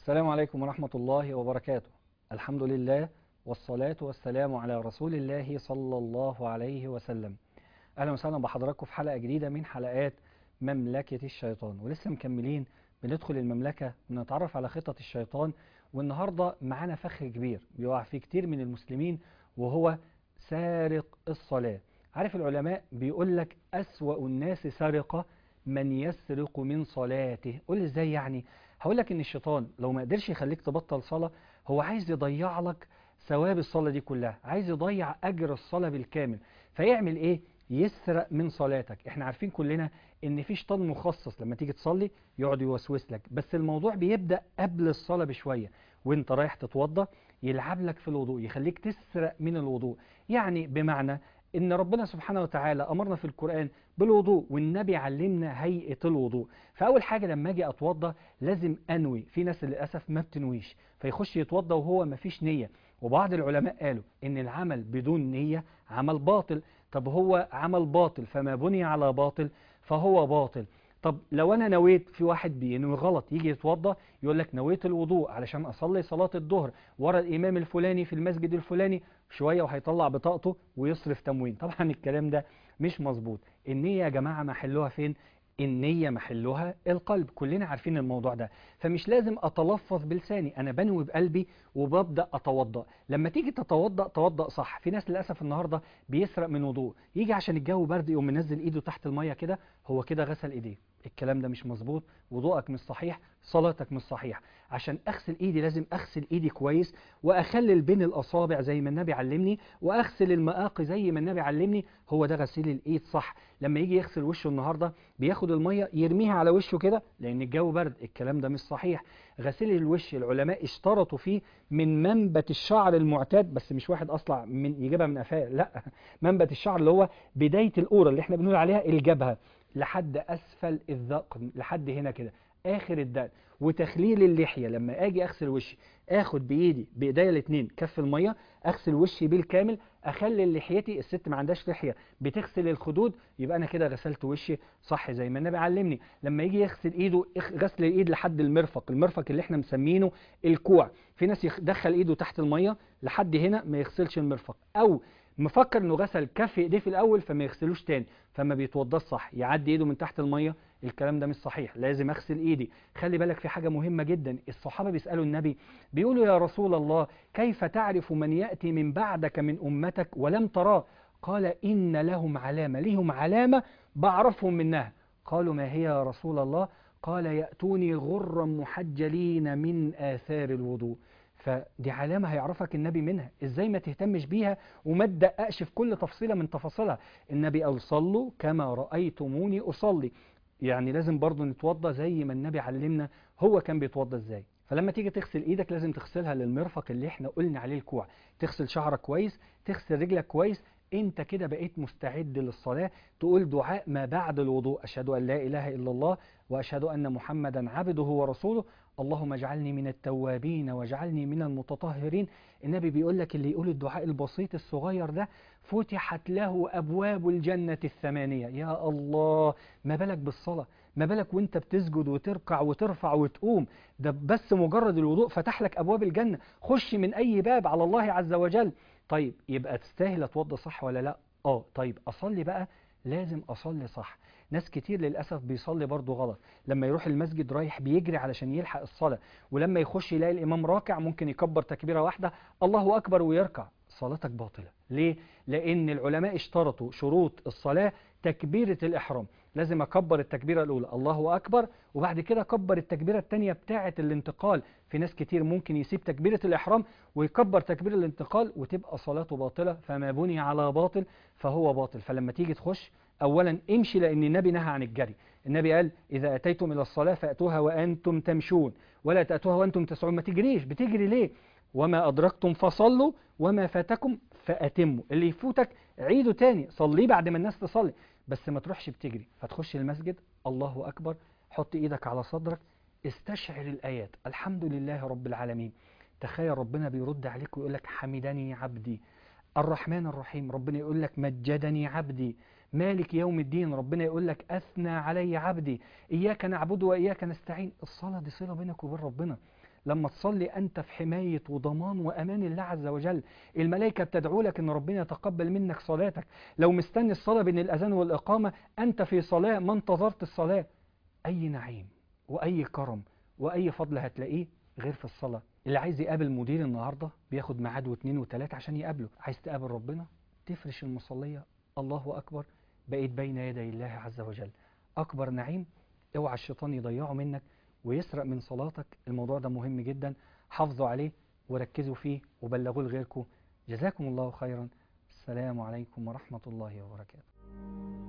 السلام عليكم ورحمة الله وبركاته الحمد لله والصلاة والسلام على رسول الله صلى الله عليه وسلم أهلا وسهلا بحضراتكم في حلقة جديدة من حلقات مملكة الشيطان ولسه مكملين بندخل المملكة ونتعرف على خطط الشيطان والنهاردة معانا فخ كبير بيقع فيه كتير من المسلمين وهو سارق الصلاة عارف العلماء بيقول لك أسوأ الناس سرقة من يسرق من صلاته قول لي ازاي يعني هقول لك ان الشيطان لو ما قدرش يخليك تبطل صلاة هو عايز يضيع لك ثواب الصلاة دي كلها عايز يضيع أجر الصلاة بالكامل فيعمل ايه يسرق من صلاتك احنا عارفين كلنا ان في شيطان مخصص لما تيجي تصلي يقعد يوسوس لك بس الموضوع بيبدأ قبل الصلاة بشوية وانت رايح تتوضى يلعب لك في الوضوء يخليك تسرق من الوضوء يعني بمعنى ان ربنا سبحانه وتعالى امرنا في القرآن بالوضوء والنبي علمنا هيئة الوضوء فاول حاجة لما اجي اتوضى لازم انوي في ناس للاسف ما بتنويش فيخش يتوضى وهو ما فيش نية وبعض العلماء قالوا ان العمل بدون نية عمل باطل طب هو عمل باطل فما بني على باطل فهو باطل طب لو انا نويت في واحد بينوي غلط يجي يتوضى يقول لك نويت الوضوء علشان اصلي صلاة الظهر ورا الامام الفلاني في المسجد الفلاني شوية وهيطلع بطاقته ويصرف تموين طبعا الكلام ده مش مظبوط النية يا جماعة محلها فين النية محلها القلب كلنا عارفين الموضوع ده فمش لازم أتلفظ بلساني أنا بنوي بقلبي وببدأ أتوضأ لما تيجي تتوضأ توضأ صح في ناس للأسف النهاردة بيسرق من وضوء يجي عشان الجو برد يقوم منزل إيده تحت المية كده هو كده غسل إيديه الكلام ده مش مظبوط وضوءك مش صحيح صلاتك مش صحيح عشان أغسل إيدي لازم أغسل إيدي كويس وأخلل بين الأصابع زي ما النبي علمني وأغسل المآقي زي ما النبي علمني هو ده غسيل الإيد صح لما يجي يغسل وشه النهاردة بياخد المية يرميها على وشه كده لأن الجو برد الكلام ده مش صحيح غسيل الوش العلماء اشترطوا فيه من منبت الشعر المعتاد بس مش واحد أصلع من يجيبها من قفاه لا منبت الشعر اللي هو بداية القورة اللي احنا بنقول عليها الجبهة لحد أسفل الذقن لحد هنا كده آخر الدقن وتخليل اللحية لما أجي أغسل وشي آخد بإيدي بإيديا الاتنين كف المية أغسل وشي بالكامل أخلي لحيتي الست ما عندهاش لحية بتغسل الخدود يبقى أنا كده غسلت وشي صح زي ما النبي علمني لما يجي يغسل إيده غسل الإيد لحد المرفق المرفق اللي احنا مسمينه الكوع في ناس يدخل إيده تحت المية لحد هنا ما يغسلش المرفق أو مفكر انه غسل كف ايديه في الاول فما يغسلوش تاني فما بيتوضاش صح يعدي ايده من تحت الميه الكلام ده مش صحيح لازم اغسل ايدي خلي بالك في حاجه مهمه جدا الصحابه بيسالوا النبي بيقولوا يا رسول الله كيف تعرف من ياتي من بعدك من امتك ولم تراه قال ان لهم علامه لهم علامه بعرفهم منها قالوا ما هي يا رسول الله قال ياتوني غرا محجلين من اثار الوضوء فدي علامة هيعرفك النبي منها ازاي ما تهتمش بيها وما تدققش في كل تفصيلة من تفاصيلها النبي قال صلوا كما رأيتموني أصلي يعني لازم برضو نتوضى زي ما النبي علمنا هو كان بيتوضى ازاي فلما تيجي تغسل ايدك لازم تغسلها للمرفق اللي احنا قلنا عليه الكوع تغسل شعرك كويس تغسل رجلك كويس انت كده بقيت مستعد للصلاة تقول دعاء ما بعد الوضوء أشهد أن لا إله إلا الله وأشهد أن محمدا عبده ورسوله اللهم اجعلني من التوابين واجعلني من المتطهرين النبي بيقول لك اللي يقول الدعاء البسيط الصغير ده فتحت له أبواب الجنة الثمانية يا الله ما بالك بالصلاة ما بالك وانت بتسجد وتركع وترفع وتقوم ده بس مجرد الوضوء فتح لك أبواب الجنة خش من أي باب على الله عز وجل طيب يبقى تستاهل اتوضى صح ولا لا اه طيب اصلي بقى لازم اصلي صح ناس كتير للأسف بيصلي برضه غلط لما يروح المسجد رايح بيجري علشان يلحق الصلاة ولما يخش يلاقي الإمام راكع ممكن يكبر تكبيرة واحدة الله أكبر ويركع صلاتك باطلة ليه؟ لأن العلماء اشترطوا شروط الصلاة تكبيرة الإحرام لازم أكبر التكبيرة الأولى الله أكبر وبعد كده أكبر التكبيرة الثانية بتاعة الانتقال في ناس كتير ممكن يسيب تكبيرة الإحرام ويكبر تكبير الانتقال وتبقى صلاته باطلة فما بني على باطل فهو باطل فلما تيجي تخش أولا امشي لأن النبي نهى عن الجري النبي قال إذا أتيتم إلى الصلاة فأتوها وأنتم تمشون ولا تأتوها وأنتم تسعون ما تجريش بتجري ليه وما أدركتم فصلوا وما فاتكم فأتموا اللي يفوتك عيده تاني صليه بعد ما الناس تصلي بس ما تروحش بتجري فتخش المسجد الله أكبر حط إيدك على صدرك استشعر الآيات الحمد لله رب العالمين تخيل ربنا بيرد عليك ويقول لك حمدني عبدي الرحمن الرحيم ربنا يقول لك مجدني عبدي مالك يوم الدين ربنا يقول لك أثنى علي عبدي إياك نعبد وإياك نستعين الصلاة دي صلة بينك وبين ربنا لما تصلي أنت في حماية وضمان وأمان الله عز وجل الملائكة بتدعو لك أن ربنا يتقبل منك صلاتك لو مستني الصلاة بين الأذان والإقامة أنت في صلاة ما انتظرت الصلاة أي نعيم وأي كرم وأي فضل هتلاقيه غير في الصلاة اللي عايز يقابل مدير النهاردة بياخد ميعاد واثنين وثلاثة عشان يقابله عايز تقابل ربنا تفرش المصلية الله أكبر بقيت بين يدي الله عز وجل أكبر نعيم اوعى الشيطان يضيعه منك ويسرق من صلاتك الموضوع ده مهم جدا حافظوا عليه وركزوا فيه وبلغوه لغيركم جزاكم الله خيرا السلام عليكم ورحمة الله وبركاته